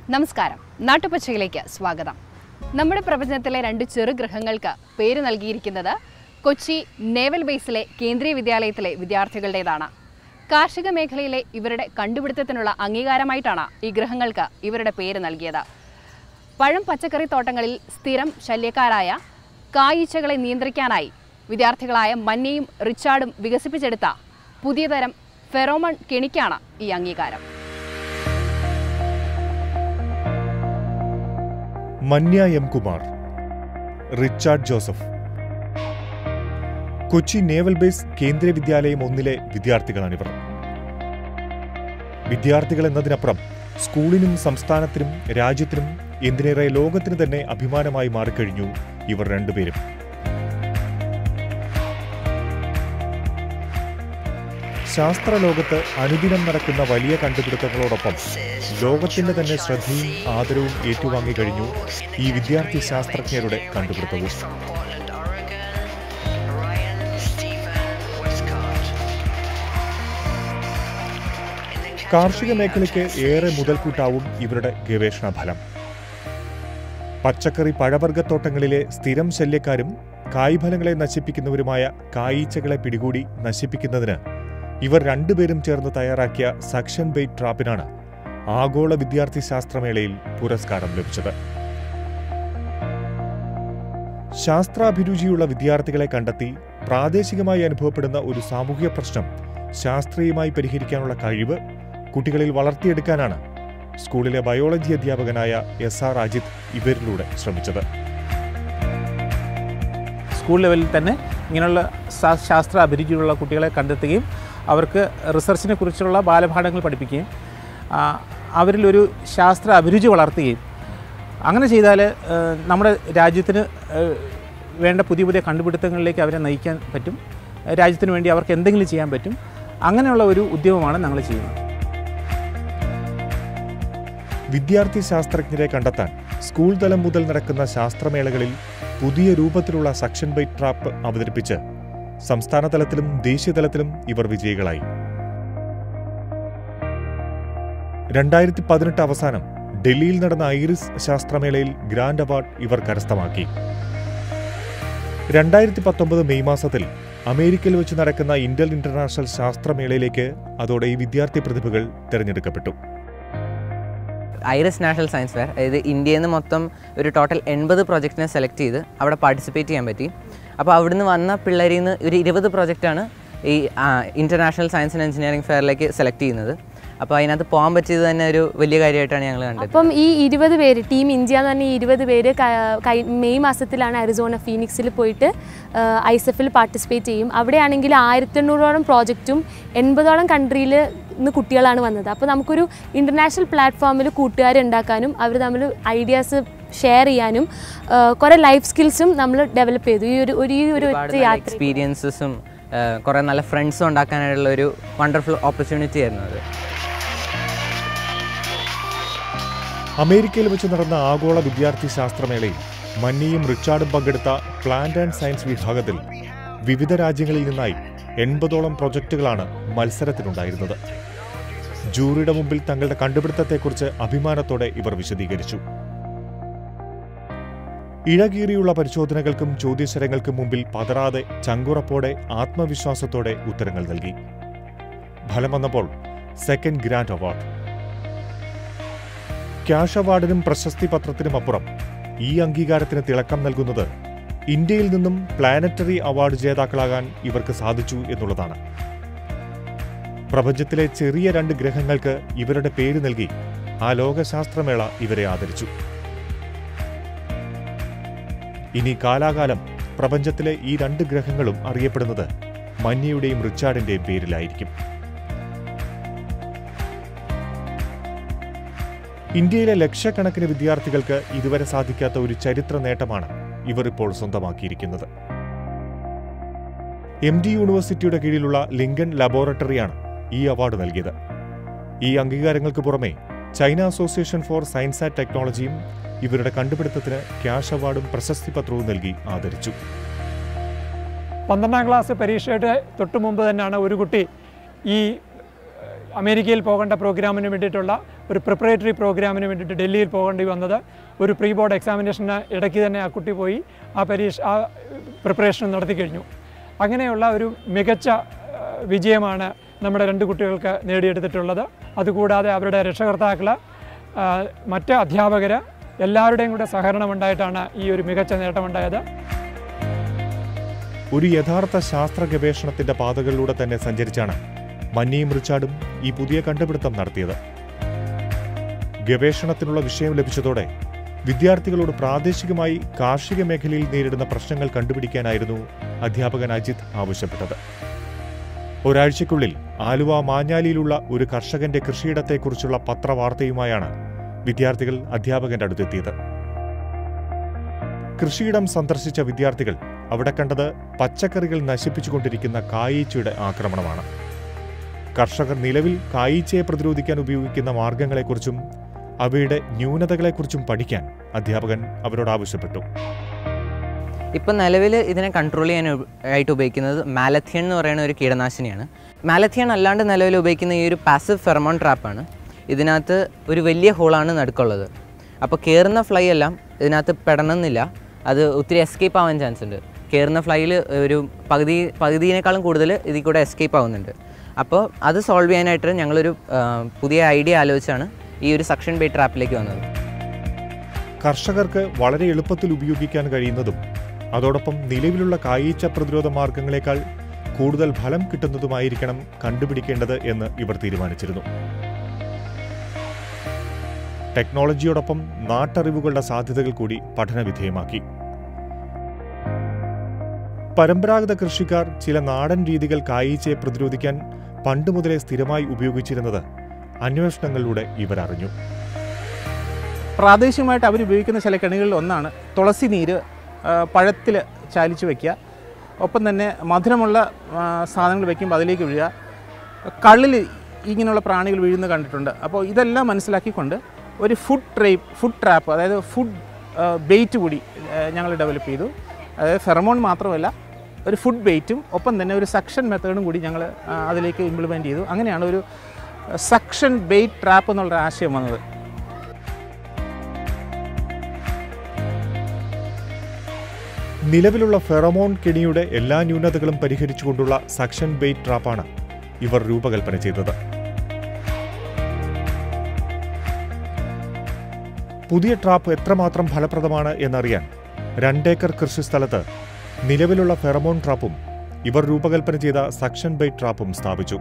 നമസ്കാരം നാട്ടുപച്ചയിലേക്ക് സ്വാഗതം നമ്മുടെ പ്രപഞ്ചത്തിലെ രണ്ട് ചെറുഗ്രഹങ്ങൾക്ക് പേര് നൽകിയിരിക്കുന്നത് കൊച്ചി നേവൽ ബേസിലെ കേന്ദ്രീയ വിദ്യാലയത്തിലെ വിദ്യാർത്ഥികളുടേതാണ് കാർഷിക മേഖലയിലെ ഇവരുടെ കണ്ടുപിടുത്തത്തിനുള്ള അംഗീകാരമായിട്ടാണ് ഈ ഗ്രഹങ്ങൾക്ക് ഇവരുടെ പേര് നൽകിയത് പഴം പച്ചക്കറി തോട്ടങ്ങളിൽ സ്ഥിരം ശല്യക്കാരായ കായീച്ചകളെ നിയന്ത്രിക്കാനായി വിദ്യാർത്ഥികളായ മന്നയും റിച്ചാർഡും വികസിപ്പിച്ചെടുത്ത പുതിയ തരം ഫെറോമൺ കെണിക്കാണ് ഈ അംഗീകാരം Manya M Kumar Richard Joseph Kochi naval base Kendriya Vidyalaya ഒന്നിലെ വിദ്യാർത്ഥികളാണിവർ വിദ്യാർത്ഥികൾ എന്നതിനപ്പുറം സ്കൂളിനും സംസ്ഥാനത്തിനും രാജ്യത്തിനും എന്തിനേറെ ലോകത്തിന് തന്നെ അഭിമാനമായി മാറിക്കഴിഞ്ഞു ഇവർ രണ്ടുപേരും ശാസ്ത്രലോകത്ത് അനുദിനം നടക്കുന്ന വലിയ കണ്ടുപിടുത്തങ്ങളോടൊപ്പം ലോകത്തിന്റെ തന്നെ ശ്രദ്ധയും ആദരവും ഏറ്റുവാങ്ങി കഴിഞ്ഞു ഈ വിദ്യാർത്ഥി ശാസ്ത്രജ്ഞരുടെ കണ്ടുപിടുത്തവും from Portland, Oregon, Ryan Stephen Westcott. In the കാർഷിക category of മേഖലയ്ക്ക് ഏറെ translation മുതൽക്കൂട്ടാവും ഇവരുടെ ഗവേഷണ ഫലം പച്ചക്കറി പഴവർഗ്ഗത്തോട്ടങ്ങളിലെ സ്ഥിരം ശല്യക്കാരും കായ്ഫലങ്ങളെ നശിപ്പിക്കുന്നവരുമായ കായീച്ചകളെ പിടികൂടി നശിപ്പിക്കുന്നതിന് ഇവർ രണ്ടുപേരും ചേർന്ന് തയ്യാറാക്കിയ സക്ഷൻ ബെയ്റ്റ് ട്രാപ്പിനാണ് ആഗോള വിദ്യാർത്ഥി ശാസ്ത്രമേളയിൽ പുരസ്കാരം ലഭിച്ചത് ശാസ്ത്രാഭിരുചിയുള്ള വിദ്യാർത്ഥികളെ കണ്ടെത്തി പ്രാദേശികമായി അനുഭവപ്പെടുന്ന ഒരു സാമൂഹിക പ്രശ്നം ശാസ്ത്രീയമായി പരിഹരിക്കാനുള്ള കഴിവ് കുട്ടികളിൽ വളർത്തിയെടുക്കാനാണ് സ്കൂളിലെ ബയോളജി അധ്യാപകനായ എസ് ആർ അജിത് ഇവരിലൂടെ ശ്രമിച്ചത് സ്കൂൾ ലെവലിൽ തന്നെ ഇങ്ങനെയുള്ള ശാ- ശാസ്ത്ര അഭിരുചിയുള്ള കുട്ടികളെ കണ്ടെത്തുകയും അവർക്ക് റിസർച്ചിനെ കുറിച്ചുള്ള ബാലപാഠങ്ങൾ പഠിപ്പിക്കുകയും ആ, അവരിലൊരു ശാസ്ത്ര അഭിരുചി വളർത്തുകയും അങ്ങനെ ചെയ്താൽ ഏഹ്, നമ്മുടെ രാജ്യത്തിന് ഏഹ്, വേണ്ട പുതിയ പുതിയ കണ്ടുപിടുത്തങ്ങളിലേക്ക് അവരെ നയിക്കാൻ പറ്റും രാജ്യത്തിന് വേണ്ടി അവർക്ക് എന്തെങ്കിലും ചെയ്യാൻ പറ്റും അങ്ങനെയുള്ള ഒരു ഉദ്യമമാണ് ഞങ്ങൾ ചെയ്യുന്നത് വിദ്യാർത്ഥി ശാസ്ത്രജ്ഞരെ കണ്ടെത്താൻ സ്കൂൾ തലം മുതൽ നടക്കുന്ന ശാസ്ത്രമേളകളിൽ പുതിയ രൂപത്തിലുള്ള സക്ഷൻ ബൈറ്റ് ട്രാപ്പ് അവതരിപ്പിച്ച് സംസ്ഥാന തലത്തിലും ദേശീയ തലത്തിലും ഇവർ വിജയികളായി രണ്ടായിരത്തി പതിനെട്ട് അവസാനം ഡൽഹിയിൽ നടന്ന ഐറിസ് ശാസ്ത്രമേളയിൽ ഗ്രാൻഡ് അവാർഡ് ഇവർ കരസ്ഥമാക്കി രണ്ടായിരത്തി പത്തൊമ്പത് മെയ് മാസത്തിൽ അമേരിക്കയിൽ വെച്ച് നടക്കുന്ന ഇന്റൽ ഇന്റർനാഷണൽ ശാസ്ത്രമേളയിലേക്ക് അതോടെ ഈ വിദ്യാർത്ഥി പ്രതിഭകൾ തിരഞ്ഞെടുക്കപ്പെട്ടു ഐറിസ് നാഷണൽ സയൻസ് ഫെയർ അതായത് ഇന്ത്യയിൽ നിന്ന് മൊത്തം ഒരു ടോട്ടൽ എൺപത് പ്രൊജക്റ്റിനെ സെലക്ട് ചെയ്ത് അവിടെ പാർട്ടിസിപ്പേറ്റ് ചെയ്യാൻ പറ്റി അപ്പോൾ അവിടുന്ന് വന്ന പിള്ളേരിൽ നിന്ന് ഒരു ഇരുപത് പ്രൊജക്റ്റാണ് ഈ ഇൻ്റർനാഷണൽ സയൻസ് ആൻഡ് എഞ്ചിനീയറിംഗ് ഫെയറിലേക്ക് സെലക്ട് ചെയ്യുന്നത് അപ്പോൾ അതിനകത്ത് പോകാൻ പറ്റിയത് തന്നെ ഒരു വലിയ കാര്യമായിട്ടാണ് ഞങ്ങൾ കണ്ടത് അപ്പം ഈ ഇരുപത് പേര് ടീം ഇന്ത്യ എന്ന് പറഞ്ഞ ഈ ഇരുപത് പേര് ക- കൈ- മെയ് മാസത്തിലാണ് അരിസോണ ഫീനിക്സിൽ പോയിട്ട് ഐസഫിൽ പാർട്ടിസിപ്പേറ്റ് ചെയ്യും അവിടെയാണെങ്കിൽ ആയിരത്തി എണ്ണൂറോളം പ്രോജക്റ്റും എൺപതോളം കൺട്രിയിൽ നിന്ന് കുട്ടികളാണ് വന്നത് അപ്പോൾ നമുക്കൊരു ഇൻ്റർനാഷണൽ പ്ലാറ്റ്ഫോമിൽ കൂട്ടുകാരുണ്ടാക്കാനും അവർ തമ്മിൽ ഐഡിയാസ് ഷെയർ ചെയ്യാനും ആ, കുറേ ലൈഫ് സ്കിൽസും നമ്മൾ ഡെവലപ്പ് ചെയ്തു ഈ ഒരു ഒരു ഈ ഒരു ഒരുപാട് ഒറ്റ നല്ല യാത്ര എക്സ്പീരിയൻസസും കുറേ നല്ല ഫ്രണ്ട്സും ഉണ്ടാക്കാനായിട്ടുള്ള ഒരു വണ്ടർഫുൾ ഓപ്പർച്യൂണിറ്റി ആയിരുന്നു അത് അമേരിക്കയിൽ വെച്ച് നടന്ന ആഗോള വിദ്യാർത്ഥി ശാസ്ത്രമേളയിൽ മന്നിയും റിച്ചാർഡും പങ്കെടുത്ത പ്ലാന്റ് ആൻഡ് സയൻസ് വിഭാഗത്തിൽ വിവിധ രാജ്യങ്ങളിൽ നിന്നായി എൺപതോളം പ്രൊജക്ടുകളാണ് മത്സരത്തിനുണ്ടായിരുന്നത് ജൂറിയുടെ മുമ്പിൽ തങ്ങളുടെ കണ്ടുപിടുത്തത്തെക്കുറിച്ച് അഭിമാനത്തോടെ ഇവർ വിശദീകരിച്ചു ഇഴകീറിയുള്ള പരിശോധനകൾക്കും ചോദ്യശരങ്ങൾക്കും മുമ്പിൽ പതറാതെ ചങ്കുറപ്പോടെ ആത്മവിശ്വാസത്തോടെ ഉത്തരങ്ങൾ നൽകി ഫലം വന്നപ്പോൾ സെക്കൻഡ് ഗ്രാൻഡ് അവാർഡ് ക്യാഷ് അവാർഡിനും പ്രശസ്തി പത്രത്തിനും അപ്പുറം ഈ അംഗീകാരത്തിന് തിളക്കം നൽകുന്നത് ഇന്ത്യയിൽ നിന്നും പ്ലാനറ്ററി അവാർഡ് ജേതാക്കളാകാൻ ഇവർക്ക് സാധിച്ചു എന്നുള്ളതാണ് പ്രപഞ്ചത്തിലെ ചെറിയ രണ്ട് ഗ്രഹങ്ങൾക്ക് ഇവരുടെ പേര് നൽകി ആ ലോകശാസ്ത്രമേള ഇവരെ ആദരിച്ചു ഇനി കാലാകാലം പ്രപഞ്ചത്തിലെ ഈ രണ്ട് ഗ്രഹങ്ങളും അറിയപ്പെടുന്നത് മഞ്ഞയുടെയും റിച്ചാർഡിന്റെയും പേരിലായിരിക്കും ഇന്ത്യയിലെ ലക്ഷക്കണക്കിന് വിദ്യാർത്ഥികൾക്ക് ഇതുവരെ സാധിക്കാത്ത ഒരു ചരിത്ര നേട്ടമാണ് ഇവർ ഇപ്പോൾ സ്വന്തമാക്കിയിരിക്കുന്നത് എം ഡി യൂണിവേഴ്സിറ്റിയുടെ കീഴിലുള്ള ലിങ്കൺ ലബോറട്ടറിയാണ് ഈ അവാർഡ് നൽകിയത് ഈ അംഗീകാരങ്ങൾക്ക് പുറമെ China association for science and ടെക്നോളജിയും ഇവരുടെ കണ്ടുപിടുത്തത്തിന് ക്യാഷ് അവാർഡും പ്രശസ്തി പത്രവും നൽകി ആദരിച്ചു പന്ത്രണ്ടാം ക്ലാസ് പരീക്ഷയുടെ തൊട്ട് മുമ്പ് തന്നെയാണ് ഒരു കുട്ടി ഈ അമേരിക്കയിൽ പോകേണ്ട പ്രോഗ്രാമിന് വേണ്ടിയിട്ടുള്ള ഒരു പ്രിപ്പറേറ്ററി പ്രോഗ്രാമിന് വേണ്ടിയിട്ട് ഡൽഹിയിൽ പോകേണ്ടി വന്നത് ഒരു പ്രീ ബോർഡ് എക്സാമിനേഷന് ഇടയ്ക്ക് തന്നെ ആ കുട്ടി പോയി ആ പരീക്ഷ ആ പ്രിപ്പറേഷൻ നടത്തി കഴിഞ്ഞു അങ്ങനെയുള്ള ഒരു മികച്ച ആ, വിജയമാണ് നമ്മുടെ രണ്ട് കുട്ടികൾക്ക് നേടിയെടുത്തിട്ടുള്ളത് അതുകൂടാതെ അവരുടെ രക്ഷകർത്താക്കൾ ആ, മറ്റ് അധ്യാപകർ എല്ലാവരുടെയും കൂടെ സഹകരണമുണ്ടായിട്ടാണ് ഈ ഒരു മികച്ച നേട്ടമുണ്ടായത് ഒരു യഥാർത്ഥ ശാസ്ത്ര ഗവേഷണത്തിന്റെ പാതകളിലൂടെ തന്നെ സഞ്ചരിച്ചാണ് മന്നിയും റിച്ചാർഡും ഈ പുതിയ കണ്ടുപിടുത്തം നടത്തിയത് ഗവേഷണത്തിനുള്ള വിഷയം ലഭിച്ചതോടെ വിദ്യാർത്ഥികളോട് പ്രാദേശികമായി കാർഷിക മേഖലയിൽ നേരിടുന്ന പ്രശ്നങ്ങൾ കണ്ടുപിടിക്കാനായിരുന്നു അധ്യാപകൻ അജിത് ആവശ്യപ്പെട്ടത് ഒരാഴ്ചയ്ക്കുള്ളിൽ ആലുവ മാഞ്ഞാലിയിലുള്ള ഒരു കർഷകന്റെ കൃഷിയിടത്തെക്കുറിച്ചുള്ള പത്രവാർത്തയുമായാണ് വിദ്യാർത്ഥികൾ അധ്യാപകന്റെ അടുത്തെത്തിയത് കൃഷിയിടം സന്ദർശിച്ച വിദ്യാർത്ഥികൾ അവിടെ കണ്ടത് പച്ചക്കറികൾ നശിപ്പിച്ചുകൊണ്ടിരിക്കുന്ന കായീച്ചയുടെ ആക്രമണമാണ് കർഷകർ നിലവിൽ കായീച്ചയെ പ്രതിരോധിക്കാൻ ഉപയോഗിക്കുന്ന മാർഗങ്ങളെക്കുറിച്ചും അവയുടെ ന്യൂനതകളെക്കുറിച്ചും പഠിക്കാൻ അധ്യാപകൻ അവരോട് ആവശ്യപ്പെട്ടു ഇപ്പം നിലവിൽ ഇതിനെ കൺട്രോൾ ചെയ്യാൻ ഉപ- ആയിട്ട് ഉപയോഗിക്കുന്നത് മാലഥിയൻ എന്ന് പറയുന്ന ഒരു കീടനാശിനിയാണ് മാലഥിയൻ അല്ലാണ്ട് നിലവിൽ ഉപയോഗിക്കുന്ന ഈ ഒരു പാസീവ് ഫെർമോൺ ട്രാപ്പാണ് ഇതിനകത്ത് ഒരു വലിയ ഹോളാണ് നടുക്കുള്ളത് അപ്പോൾ കയറുന്ന ഫ്ലൈ എല്ലാം ഇതിനകത്ത് പെടണമെന്നില്ല അത് ഒത്തിരി എസ്കേപ്പ് ആവാൻ ചാൻസ് ഉണ്ട് കയറുന്ന ഫ്ലൈയിൽ ഒരു പകുതി പകുതിയേക്കാളും കൂടുതൽ ഇതിൽ കൂടെ എസ്കേപ്പ് ആവുന്നുണ്ട് അപ്പോൾ അത് സോൾവ് ചെയ്യാനായിട്ട് ഞങ്ങളൊരു ആ, പുതിയ ഐഡിയ ആലോചിച്ചാണ് ഈ ഒരു സക്ഷൻ ബേ ട്രാപ്പിലേക്ക് വന്നത് കർഷകർക്ക് വളരെ എളുപ്പത്തിൽ ഉപയോഗിക്കാൻ കഴിയുന്നതും അതോടൊപ്പം നിലവിലുള്ള കായീച്ച പ്രതിരോധ മാർഗങ്ങളെക്കാൾ കൂടുതൽ ഫലം കിട്ടുന്നതുമായിരിക്കണം കണ്ടുപിടിക്കേണ്ടത് എന്ന് ഇവർ തീരുമാനിച്ചിരുന്നു ടെക്നോളജിയോടൊപ്പം നാട്ടറിവുകളുടെ സാധ്യതകൾ കൂടി പഠനവിധേയമാക്കി പരമ്പരാഗത കൃഷിക്കാർ ചില നാടൻ രീതികൾ കായീച്ചയെ പ്രതിരോധിക്കാൻ പണ്ട് മുതലേ സ്ഥിരമായി ഉപയോഗിച്ചിരുന്നത് അന്വേഷണങ്ങളിലൂടെ ഇവർ അറിഞ്ഞു പ്രാദേശികമായിട്ട് അവർ ഉപയോഗിക്കുന്ന ചില കെണികളിൽ ഒന്നാണ് തുളസി നീര് പഴത്തിൽ ചാലിച്ച് വയ്ക്കുക ഒപ്പം തന്നെ മധുരമുള്ള ആ, സാധനങ്ങൾ വയ്ക്കുമ്പോൾ അതിലേക്ക് വീഴുക കള്ളിൽ ഇങ്ങനെയുള്ള പ്രാണികൾ വീഴുന്നത് കണ്ടിട്ടുണ്ട് അപ്പോൾ ഇതെല്ലാം മനസ്സിലാക്കിക്കൊണ്ട് ഒരു ഫുഡ് ട്രേപ്പ് ഫുഡ് ട്രാപ്പ് അതായത് ഫുഡ് ബെയ്റ്റ് കൂടി ഞങ്ങൾ ഡെവലപ്പ് ചെയ്തു അതായത് ഫെറമോൺ മാത്രമല്ല ഒരു ഫുഡ് ബെയ്റ്റും ഒപ്പം തന്നെ ഒരു സക്ഷൻ മെത്തേഡും കൂടി ഞങ്ങൾ അതിലേക്ക് ഇംപ്ലിമെൻറ്റ് ചെയ്തു അങ്ങനെയാണ് ഒരു സക്ഷൻ ബെയ്റ്റ് ട്രാപ്പ് എന്നുള്ള ആശയം വന്നത് നിലവിലുള്ള ഫെറമോൺ കെണിയുടെ എല്ലാ ന്യൂനതകളും പരിഹരിച്ചുകൊണ്ടുള്ള സക്ഷൻ ബെയ്റ്റ് ട്രാപ്പാണ് ഇവർ രൂപകൽപ്പന ചെയ്തത് പുതിയ ട്രാപ്പ് എത്രമാത്രം ഫലപ്രദമാണ് എന്നറിയാൻ രണ്ടേക്കർ കൃഷിസ്ഥലത്ത് നിലവിലുള്ള ഫെറമോൺ ട്രാപ്പും ഇവർ രൂപകൽപ്പന ചെയ്ത സക്ഷൻ ബെയ്റ്റ് ട്രാപ്പും സ്ഥാപിച്ചു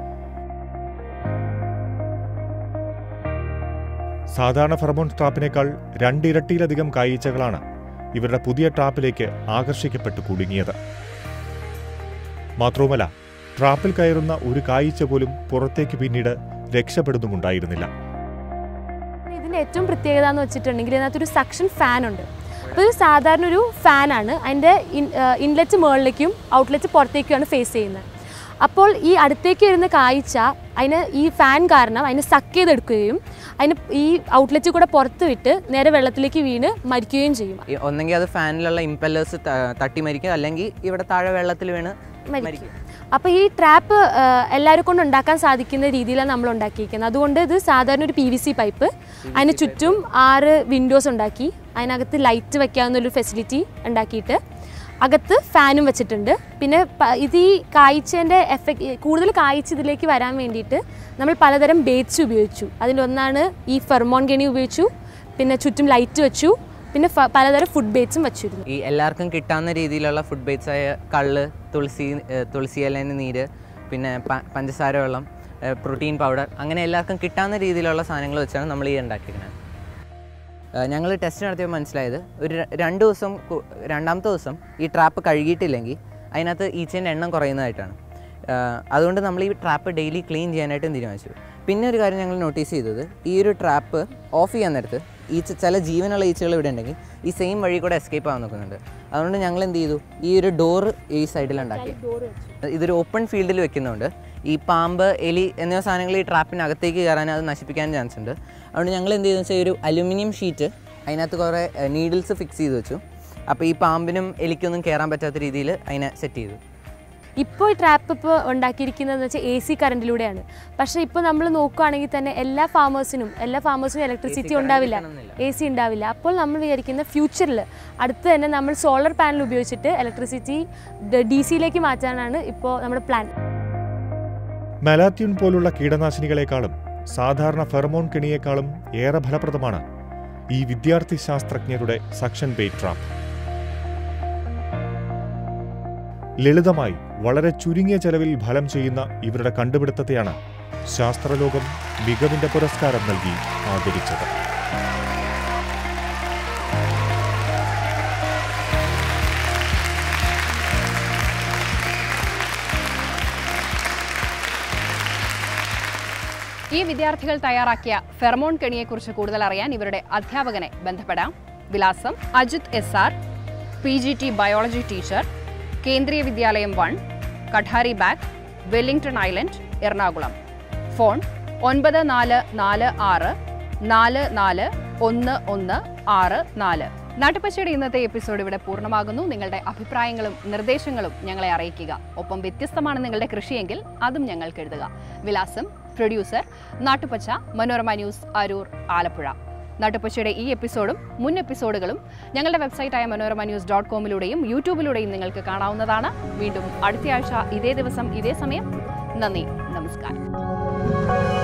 സാധാരണ ഫെറമോൺ ട്രാപ്പിനേക്കാൾ രണ്ടിരട്ടിയിലധികം കായീച്ചകളാണ് ഇവരുടെ പുതിയ ട്രാപ്പിലേക്ക് ആകർഷിക്കപ്പെട്ട് കുടുങ്ങിയത് മാത്രവുമല്ല ട്രാപ്പിൽ കയറുന്ന ഒരു കായീച്ച പോലും പുറത്തേക്ക് പിന്നീട് രക്ഷപ്പെടുന്നുമുണ്ടായിരുന്നില്ല ഇതിൻ്റെ ഏറ്റവും പ്രത്യേകത എന്ന് വെച്ചിട്ടുണ്ടെങ്കിൽ ഇതിനകത്തൊരു സക്ഷൻ ഫാൻ ഉണ്ട് അപ്പോൾ ഇത് സാധാരണ ഒരു ഫാനാണ് അതിൻ്റെ ഇൻലെറ്റ് മുകളിലേക്കും ഔട്ട്ലെറ്റ് പുറത്തേക്കുമാണ് ഫേസ് ചെയ്യുന്നത് അപ്പോൾ ഈ അടുത്തേക്ക് വരുന്ന കാഴ്ച അതിന് ഈ ഫാൻ കാരണം അതിനെ സക്ക് ചെയ്തെടുക്കുകയും അതിന് ഈ ഔട്ട്ലെറ്റ് കൂടെ പുറത്ത് വിട്ട് നേരെ വെള്ളത്തിലേക്ക് വീണ് മരിക്കുകയും ചെയ്യും ഈ ഒന്നെങ്കിൽ അത് ഫാനിലുള്ള ഇമ്പല്ലേഴ്സ് തട്ടി മരിക്കും അല്ലെങ്കിൽ ഇവിടെ താഴെ വെള്ളത്തിൽ വീണ് മരിക്കും അപ്പോൾ ഈ ട്രാപ്പ് എല്ലാവരെ കൊണ്ട് ഉണ്ടാക്കാൻ സാധിക്കുന്ന രീതിയിലാണ് നമ്മൾ ഉണ്ടാക്കിയിരിക്കുന്നത് അതുകൊണ്ട് ഇത് സാധാരണ ഒരു പി വി സി പൈപ്പ് അതിന് ചുറ്റും ആറ് വിൻഡോസ് ഉണ്ടാക്കി അതിനകത്ത് ലൈറ്റ് വെക്കാവുന്ന ഒരു ഫെസിലിറ്റി ഉണ്ടാക്കിയിട്ട് അകത്ത് ഫാനും വെച്ചിട്ടുണ്ട് പിന്നെ പ- ഇത് ഈ കായ്ച്ചേൻ്റെ എഫക്റ്റ് കൂടുതൽ കായ്ച്ച് ഇതിലേക്ക് വരാൻ വേണ്ടിയിട്ട് നമ്മൾ പലതരം ബേറ്റ്സ് ഉപയോഗിച്ചു അതിലൊന്നാണ് ഈ ഫെർമോൺ കെണി ഉപയോഗിച്ചു പിന്നെ ചുറ്റും ലൈറ്റ് വെച്ചു പിന്നെ ഫ- പലതരം ഫുഡ് ബേറ്റ്സും വെച്ചിരുന്നു ഈ എല്ലാവർക്കും കിട്ടാവുന്ന രീതിയിലുള്ള ഫുഡ് ബേറ്റ്സ് ആയ കള്ള് തുളസി ഏഹ് തുളസി ഇലേൻ്റെ നീര് പിന്നെ പ- പഞ്ചസാര വെള്ളം പ്രോട്ടീൻ പൗഡർ അങ്ങനെ എല്ലാവർക്കും കിട്ടാവുന്ന രീതിയിലുള്ള സാധനങ്ങൾ വെച്ചാണ് നമ്മൾ ഈ ഉണ്ടാക്കിയിരുന്നത് ഞങ്ങൾ ടെസ്റ്റ് നടത്തിയപ്പോൾ മനസ്സിലായത് ഒരു ര- രണ്ട് ദിവസം കു- രണ്ടാമത്തെ ദിവസം ഈ ട്രാപ്പ് കഴുകിയിട്ടില്ലെങ്കിൽ അതിനകത്ത് ഈച്ചേൻ്റെ എണ്ണം കുറയുന്നതായിട്ടാണ് ഏഹ് അതുകൊണ്ട് നമ്മൾ ഈ ട്രാപ്പ് ഡെയിലി ക്ലീൻ ചെയ്യാനായിട്ടും തീരുമാനിച്ചു പിന്നെ ഒരു കാര്യം ഞങ്ങൾ നോട്ടീസ് ചെയ്തത് ഈ ഒരു ട്രാപ്പ് ഓഫ് ചെയ്യാൻ നേരത്ത് ഈച്ച ചില ജീവനുള്ള ഈച്ചകൾ ഇവിടെ ഉണ്ടെങ്കിൽ ഈ സെയിം വഴി കൂടെ എസ്കേപ്പ് ആവാൻ നോക്കുന്നുണ്ട് അതുകൊണ്ട് ഞങ്ങൾ എന്ത് ചെയ്തു ഈ ഒരു ഡോറ് ഈ സൈഡിലുണ്ടാക്കി ഇതൊരു ഓപ്പൺ ഫീൽഡിൽ വെക്കുന്നതുകൊണ്ട് ഈ പാമ്പ് എലി എന്നിവ സാധനങ്ങൾ ഈ ട്രാപ്പിനകത്തേക്ക് കയറാൻ അത് നശിപ്പിക്കാൻ ചാൻസ് ഉണ്ട് അതുകൊണ്ട് ഞങ്ങൾ എന്ത് ചെയ്തെന്ന് വെച്ചാൽ ഒരു അലുമിനിയം ഷീറ്റ് അതിനകത്ത് കുറേ നീഡിൽസ് ഫിക്സ് ചെയ്ത് വെച്ചു അപ്പോൾ ഈ പാമ്പിനും എലിക്കൊന്നും കയറാൻ പറ്റാത്ത രീതിയിൽ അതിനെ സെറ്റ് ചെയ്തു ഇപ്പോൾ ഈ ട്രാപ്പ് ഇപ്പോൾ ഉണ്ടാക്കിയിരിക്കുന്നതെന്ന് വെച്ചാൽ എ സി കറണ്ടിലൂടെയാണ് പക്ഷേ ഇപ്പോൾ നമ്മൾ നോക്കുകയാണെങ്കിൽ തന്നെ എല്ലാ ഫാമേഴ്സിനും എല്ലാ ഫാമേഴ്സിനും ഇലക്ട്രിസിറ്റി ഉണ്ടാവില്ല എ സി ഉണ്ടാവില്ല അപ്പോൾ നമ്മൾ വിചാരിക്കുന്ന ഫ്യൂച്ചറിൽ അടുത്ത് തന്നെ നമ്മൾ സോളർ പാനൽ ഉപയോഗിച്ചിട്ട് ഇലക്ട്രിസിറ്റി ഡി സിയിലേക്ക് മാറ്റാനാണ് ഇപ്പോൾ നമ്മുടെ പ്ലാൻ മെലാത്യൂൺ പോലുള്ള കീടനാശിനികളെക്കാളും സാധാരണ ഫെറമോൺ കെണിയേക്കാളും ഏറെ ഫലപ്രദമാണ് ഈ വിദ്യാർത്ഥി ശാസ്ത്രജ്ഞരുടെ സക്ഷൻ ബെയ്റ്റ് ട്രാപ്പ് ലളിതമായി വളരെ ചുരുങ്ങിയ ചെലവിൽ ഫലം ചെയ്യുന്ന ഇവരുടെ കണ്ടുപിടുത്തത്തെയാണ് ശാസ്ത്രലോകം മികവിന്റെ പുരസ്കാരം നൽകി ആദരിച്ചത് ഈ വിദ്യാർത്ഥികൾ തയ്യാറാക്കിയ ഫെർമോൺ കെണിയെക്കുറിച്ച് കൂടുതൽ അറിയാൻ ഇവരുടെ അധ്യാപകനെ ബന്ധപ്പെടാം വിലാസം Ajith S R P G T biology teacher Kendriya Vidyalaya one Katari Bagh Wellington Island Ernakulam phone ഒൻപത് നാല് നാല് ആറ് നാല് നാല് ഒന്ന് ഒന്ന് ആറ് നാല് നാട്ടുപച്ചയുടെ ഇന്നത്തെ എപ്പിസോഡ് ഇവിടെ പൂർണ്ണമാകുന്നു നിങ്ങളുടെ അഭിപ്രായങ്ങളും നിർദ്ദേശങ്ങളും ഞങ്ങളെ അറിയിക്കുക ഒപ്പം വ്യത്യസ്തമാണ് നിങ്ങളുടെ കൃഷിയെങ്കിൽ അതും ഞങ്ങൾക്ക് എഴുതുക വിലാസം പ്രൊഡ്യൂസർ നാട്ടുപച്ച മനോരമ ന്യൂസ് അരൂർ ആലപ്പുഴ നാട്ടുപച്ചയുടെ ഈ എപ്പിസോഡും മുൻ എപ്പിസോഡുകളും ഞങ്ങളുടെ വെബ്സൈറ്റായ മനോരമ ന്യൂസ് ഡോട്ട് കോമിലൂടെയും യൂട്യൂബിലൂടെയും നിങ്ങൾക്ക് കാണാവുന്നതാണ് വീണ്ടും അടുത്തയാഴ്ച ഇതേ ദിവസം ഇതേ സമയം നന്ദി നമസ്കാരം